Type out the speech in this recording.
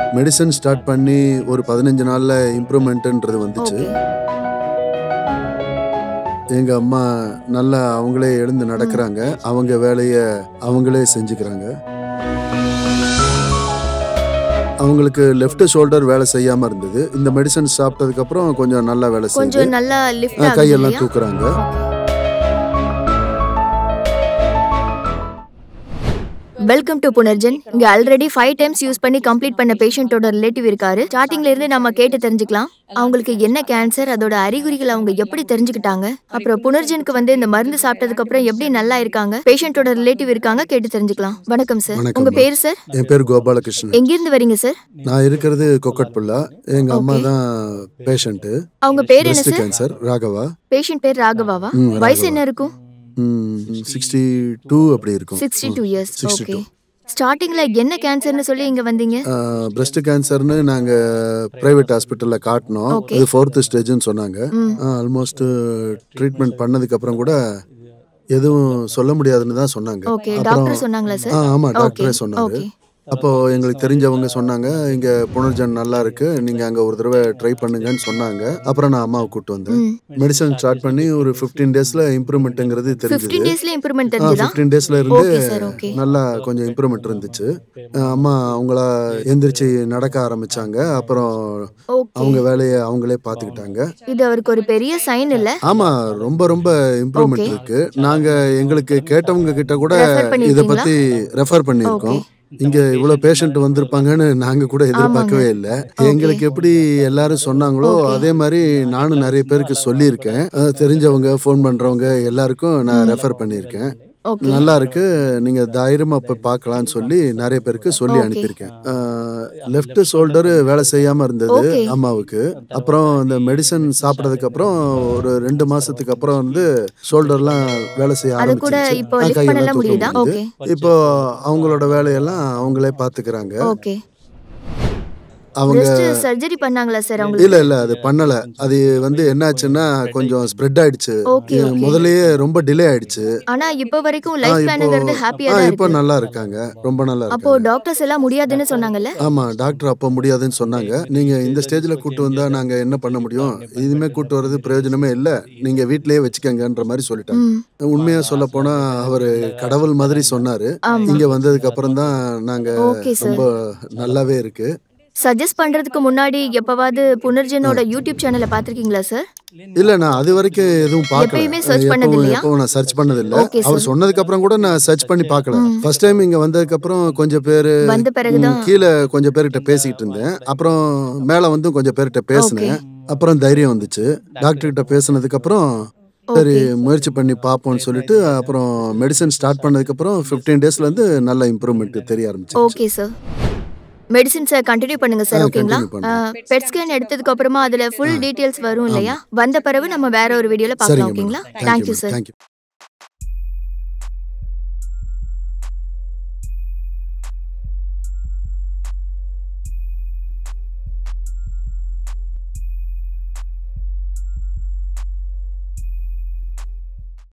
Medicine start பண்ணி ஒரு பதினஞ்சு நாள்ல இம்ப்ரூவ்மெண்ட்ன்றது வந்துச்சு ஓகே எங்க அம்மா நல்லா அவங்களே எழுந்து நடக்கிறாங்க அவங்க வேலையை அவங்களே செஞ்சுக்கிறாங்க அவங்களுக்கு லெஃப்ட் ஷோல்டர் வேலை செய்யாம இருந்தது இந்த மெடிசன் சாப்பிட்டதுக்கு அப்புறம் கொஞ்சம் நல்லா வேலை செய்யுது கொஞ்சம் நல்லா லிஃப்ட் ஆ, ஆகுது கையெல்லாம் இல்லையா தூக்குறாங்க வெல்கம் டு புனர்ஜன் இங்க ஆல்ரெடி ஃபைவ் டைம்ஸ் யூஸ் பண்ணி கம்ப்ளீட் பண்ண பேஷண்டோட ரிலேட்டிவ் இருக்காரு ஸ்டார்டிங்ல இருந்து நம்ம கேட்டு தெரிஞ்சுக்கலாம் அவங்களுக்கு என்ன கேன்சர் அதோட அறிகுறிகள் அவங்க எப்படி தெரிஞ்சுக்கிட்டாங்க அப்புறம் புனர்ஜனுக்கு வந்து இந்த மருந்து சாப்பிட்டதுக்கு அப்புறம் எப்படி நல்லா இருக்காங்க பேஷண்டோட ரிலேட்டிவ் இருக்காங்க கேட்டு தெரிஞ்சுக்கலாம் வணக்கம் சார் வணக்கம். உங்க பேர் சார் என் பேர் கோபாலகிருஷ்ணன் எங்க இருந்து வரீங்க சார் நான் இருக்கிறது கொக்கட்புல்லா எங்க அம்மா தான் பேஷண்ட் அவங்க பேர் என்ன breast sir cancer Raghava patient பேர் ராகவாவா ம், வயசு ராகவா. என்ன இருக்கும் சிக்ஸ்டி டூ அப்படி இருக்கும் சிக்ஸ்டி டூ இயர்ஸ் 62. ஓகே ஸ்டார்டிங்ல என்ன கேன்சர்னு சொல்லி இங்க வந்தீங்க பிரஸ்ட் கேன்சர்னு நாங்க பிரைவேட் ஹாஸ்பிட்டல்ல காட்டினோம் Okay. இது ஃபோர்த் ஸ்டேஜ்னு சொன்னாங்க ம் ஆல்மோஸ்ட் ட்ரீட்மெண்ட் பண்ணதுக்கு அப்புறம் கூட எதுவும் சொல்ல முடியாதுன்னு தான் சொன்னாங்க ஓகே அப்புறம் டாக்டர் சொன்னாங்களா ஆ, சார் ஆமா ஓகே டாக்டரே சொன்னாரு ஓகே அப்போ எங்களுக்கு தெரிஞ்சவங்க சொன்னாங்க இங்க புனர்ஜன் நல்லா இருக்கு நீங்க அங்க ஒரு தடவை ட்ரை பண்ணுங்கன்னு சொன்னாங்க அப்புறம் நான் அம்மாவை கூட்டு வந்தேன் ம் மெடிசன் ஸ்டார்ட் பண்ணி ஒரு 15 டேஸ்ல இம்ப்ரூவ்மெண்ட்ங்கிறது தெரிஞ்சது ஃபிஃப்டீன் டேஸ்ல இம்ப்ரூவ்மெண்ட் தெரிஞ்சுதா ஃபிஃப்டீன் டேஸ்ல இருந்து ஓகே சார் ஓகே நல்லா கொஞ்சம் இம்ப்ரூவ்மெண்ட் இருந்துச்சு அஹ் அம்மா அவங்கள எந்திரிச்சு நடக்க ஆரம்பிச்சாங்க அப்புறம் ஓகே அவங்க வேலையை அவங்களே பார்த்துக்கிட்டாங்க இது அவருக்கு ஒரு பெரிய சைன் இல்ல ஆமா ரொம்ப ரொம்ப இம்ப்ரூவ்மெண்ட் Okay. இருக்கு நாங்க எங்களுக்கு கேட்டவங்க கிட்ட கூட Refer இத பண்ணிருக்கீங்களா? பத்தி ரெஃபர் பண்ணியிருக்கோம் இங்க இவ்வளவு பேஷண்ட் வந்திருப்பாங்கன்னு நாங்க கூட எதிர்பார்க்கவே இல்லை எங்களுக்கு எப்படி எல்லாரும் சொன்னாங்களோ Okay. அதே மாதிரி நானும் நிறைய பேருக்கு சொல்லியிருக்கேன் அஹ் தெரிஞ்சவங்க ஃபோன் பண்றவங்க எல்லாருக்கும் நான் ரெஃபர் பண்ணியிருக்கேன் ஓகே நல்லா இருக்கு நீங்க தைரியமா போய் பார்க்கலாம்னு சொல்லி நிறைய பேருக்கு சொல்லி Okay. அனுப்பியிருக்கேன் லெஃப்ட் ஷோல்டர் வேலை செய்யாம இருந்தது Okay. அம்மாவுக்கு அப்புறம் இந்த மெடிசன் சாப்பிட்டதுக்கு அப்புறம் ஒரு ரெண்டு மாசத்துக்கு அப்புறம் வந்து ஷோல்டர்லாம் வேலை செய்ய அது கூட ஆரம்பிச்சிருச்சு இப்போ ஆ, லிஃப்ட் கையெல்லாம் பண்ணலாம் தூக்க முடியுதா முடியுது. ஓகே இப்போ அவங்களோட வேலையெல்லாம் அவங்களே பாத்துக்கிறாங்க ஓகே அவங்க பிரஸ்ட் சர்ஜரி பண்ணாங்களா சார் அவங்களுக்கு இல்ல இல்ல அது பண்ணல அது வந்து என்னாச்சுன்னா கொஞ்சம் ஸ்ப்ரெட் ஆயிடுச்சு ஓகே இது ஓகே முதல்லயே ரொம்ப டிலே ஆயிடுச்சு ஆனா இப்போ வரைக்கும் ஆ, லைஃப் இப்போ பிளானுங்கிறது ஹாப்பியா ஆ, தான் இப்போ இருக்கு நல்லா இருக்காங்க ரொம்ப நல்லா அப்போ இருக்காங்க டாக்டர்ஸ் எல்லாம் முடியாதுன்னு சொன்னாங்கல்ல ஆமா டாக்டர் அப்போ முடியாதுன்னு சொன்னாங்க நீங்க இந்த ஸ்டேஜ்ல கூட்டு வந்தா நாங்க என்ன பண்ண முடியும் இனிமே கூட்டு வர்றது பிரயோஜனமே இல்ல நீங்க வீட்லயே வச்சுக்கங்கன்ற மாதிரி சொல்லிட்டாங்க ம் உண்மையா சொல்ல போனா அவரு கடவுள் மாதிரி சொன்னாரு ஆமா இங்க வந்ததுக்கு அப்புறம் தான் நாங்க ஓகே சார் ரொம்ப நல்லாவே இருக்கு சஜஸ்ட் பண்றதுக்கு முன்னாடி எப்பவாவது புனர்ஜனோட யூடியூப் சேனலை பாத்திருக்கீங்களா சார் இல்ல நான் அது வரைக்கும் எதுவும் பார்க்கல எப்பயுமே search எப்பவும் பண்ணது இல்லையா? எப்பவும் நான் சர்ச் பண்ணது இல்ல Okay, அவர் sir. சொன்னதுக்கு அப்புறம் கூட நான் சர்ச் பண்ணி பார்க்கல ஃபர்ஸ்ட் டைம் இங்க வந்ததுக்கு அப்புறம் கொஞ்சம் பேரு வந்த பிறகுதான் ம், கீழே கொஞ்சம் பேர்கிட்ட பேசிக்கிட்டு இருந்தேன் அப்புறம் மேல வந்து கொஞ்சம் பேர்கிட்ட பேசினேன் அப்புறம் தைரியம் வந்துச்சு டாக்டர் கிட்ட பேசினதுக்கு அப்புறம் சரி முயற்சி பண்ணி பார்ப்போம்னு சொல்லிட்டு அப்புறம் மெடிசன் ஸ்டார்ட் பண்ணதுக்கு அப்புறம் 15 டேஸ்ல இருந்து நல்ல இம்ப்ரூவ்மெண்ட் தெரிய ஆரம்பிச்சு ஓகே சார் மெடிசின்ஸை கண்டினியூ பண்ணுங்க சார் ஆ, ஓகேங்களா continue பண்றேன். பெட் ஸ்கேன் எடுத்ததுக்கு அப்புறமா அதுல ஃபுல் டீடைல்ஸ் வரும் இல்லையா வந்த பிறகு நம்ம வேற ஒரு வீடியோல பார்க்கலாம் சரிங்க ஓகேங்களா மேடம் தேங்க்யூ சார் தேங்க்யூ